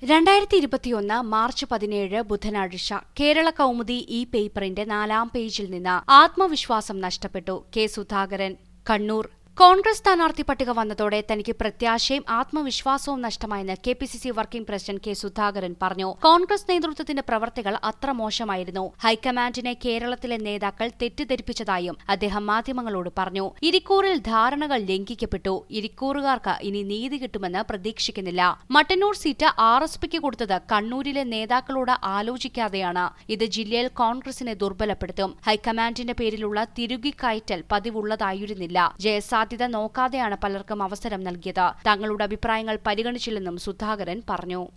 രണ്ടായിരത്തി ഇരുപത്തിയൊന്ന് മാർച്ച് പതിനേഴ് ബുധനാഴ്ച കേരള കൗമുദി ഈ പേപ്പറിന്റെ നാലാം പേജിൽ നിന്ന് ആത്മവിശ്വാസം നഷ്ടപ്പെട്ടു കെ സുധാകരൻ കണ്ണൂർ കോൺഗ്രസ് സ്ഥാനാർത്ഥി പട്ടിക വന്നതോടെ തനിക്ക് പ്രത്യാശയും ആത്മവിശ്വാസവും നഷ്ടമായെന്ന് K P C C working president K Sudhakaran പറഞ്ഞു കോൺഗ്രസ് നേതൃത്വത്തിന്റെ പ്രവർത്തികൾ അത്ര മോശമായിരുന്നു ഹൈക്കമാൻഡിനെ കേരളത്തിലെ നേതാക്കൾ തെറ്റിദ്ധരിപ്പിച്ചതായും അദ്ദേഹം മാധ്യമങ്ങളോട് പറഞ്ഞു ഇരിക്കൂറിൽ ധാരണകൾ ലംഘിക്കപ്പെട്ടു ഇരിക്കൂറുകാർക്ക് ഇനി നീതി കിട്ടുമെന്ന് പ്രതീക്ഷിക്കുന്നില്ല മട്ടന്നൂർ സീറ്റ് ആർ എസ് പിക്ക് കൊടുത്തത് കണ്ണൂരിലെ നേതാക്കളോട് ആലോചിക്കാതെയാണ് ഇത് ജില്ലയിൽ കോൺഗ്രസിനെ ദുർബലപ്പെടുത്തും ഹൈക്കമാൻഡിന്റെ പേരിലുള്ള തിരുകിക്കയറ്റൽ പതിവുള്ളതായിരുന്നില്ല ജയസാധ്യത നോക്കാതെയാണ് പലർക്കും അവസരം നൽകിയത് തങ്ങളുടെ അഭിപ്രായങ്ങൾ പരിഗണിച്ചില്ലെന്നും സുധാകരൻ പറഞ്ഞു